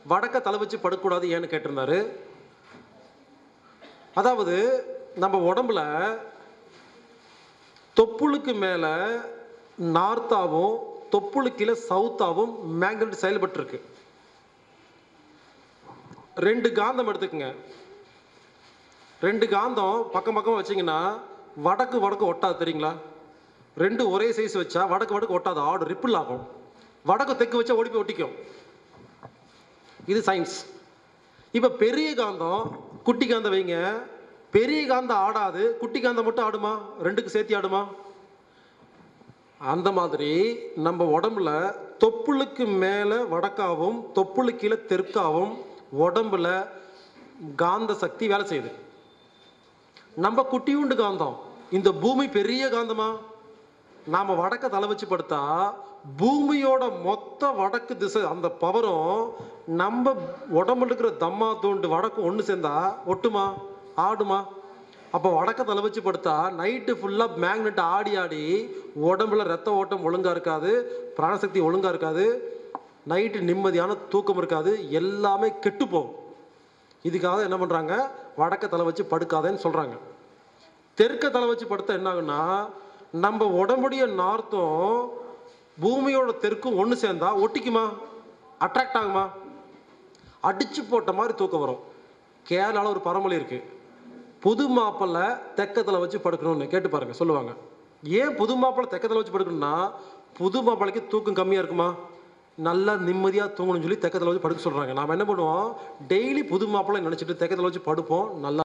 வடக்க தலை வச்சு படுக்கக்கூடாது ஏன்னு கேட்டிருந்தாரு அதாவது நம்ம உடம்புல தொப்புளுக்கு மேல நார்த்தாவும் தொப்புளுக்கு கீழே சவுத்தாவும் மேக்னெட் செயல்பட்டு இருக்கு ரெண்டு காந்தம் எடுத்துக்கங்க ரெண்டு காந்தம் பக்கம் பக்கம் வச்சீங்கன்னா வடக்கு வடக்கு ஒட்டாது தெரியுங்களா ரெண்டு ஒரே சைஸ் வச்சா வடக்கு வடக்கு ஒட்டாது ஆடு ரிப்பிள் ஆகும் வடக்கு தெற்கு வச்சா ஓடி போய் ஒட்டிக்கும் இது சயின்ஸ் இப்போ பெரிய காந்தம் குட்டி காந்தம் வைங்க பெரிய காந்தம் ஆடாது குட்டி காந்தம் மட்டும் ஆடுமா ரெண்டுக்கு சேர்த்து ஆடுமா அந்த மாதிரி நம்ம உடம்புல தொப்புளுக்கு மேலே வடக்காவும் தொப்புளுக்கு கீழே தெற்காவும் உடம்புல காந்த சக்தி வேலை செய்யுது நம்ம குட்டியுண்டு காந்தம் இந்த பூமி பெரிய காந்தமா நாம வடக்க தலை வச்சு படுத்தா பூமியோட மொத்த வடக்கு திசை அந்த பவரும் நம்ம உடம்புல இருக்கிற தம்மா தூண்டு வடக்கு ஒன்று சேர்ந்தா ஒட்டுமா ஆடுமா அப்போ வடக்க தலை வச்சு படுத்தா நைட்டு ஃபுல்லாக மேக்னெட் ஆடி ஆடி உடம்புல ரத்த ஓட்டம் ஒழுங்காக இருக்காது பிராணசக்தி ஒழுங்காக இருக்காது நைட்டு நிம்மதியான தூக்கம் இருக்காது எல்லாமே கெட்டு போகும் இதுக்காக என்ன பண்ணுறாங்க வடக்க தலை வச்சு படுக்காதேன்னு சொல்கிறாங்க தெற்க தலை வச்சு படுத்தா என்ன ஆகுன்னா நம்ம உடம்புடைய நார்த்தும் பூமியோட தெற்கும் ஒன்று சேர்ந்தா ஒட்டிக்குமா அட்ராக்ட் ஆகுமா அடிச்சு போட்ட மாதிரி தூக்கம் வரும் கேரளால ஒரு பரமொழி இருக்கு புது மாப்பிள்ளை தெக்கத்தில் வச்சு படுக்கணும்னு கேட்டு பாருங்க சொல்லுவாங்க ஏன் புது மாப்பிள்ளை தெக்கத்தில் வச்சு படுக்கணும்னா புது மாப்பிள்ளைக்கு தூக்கம் கம்மியாக இருக்குமா நல்லா நிம்மதியாக தூங்கணும்னு சொல்லி தெக்கத்தில் வச்சு படுக்க சொல்கிறாங்க நாம் என்ன பண்ணுவோம் டெய்லி புது மாப்பிள்ளை நினச்சிட்டு தெக்கத்தில் வச்சு படுப்போம் நல்லா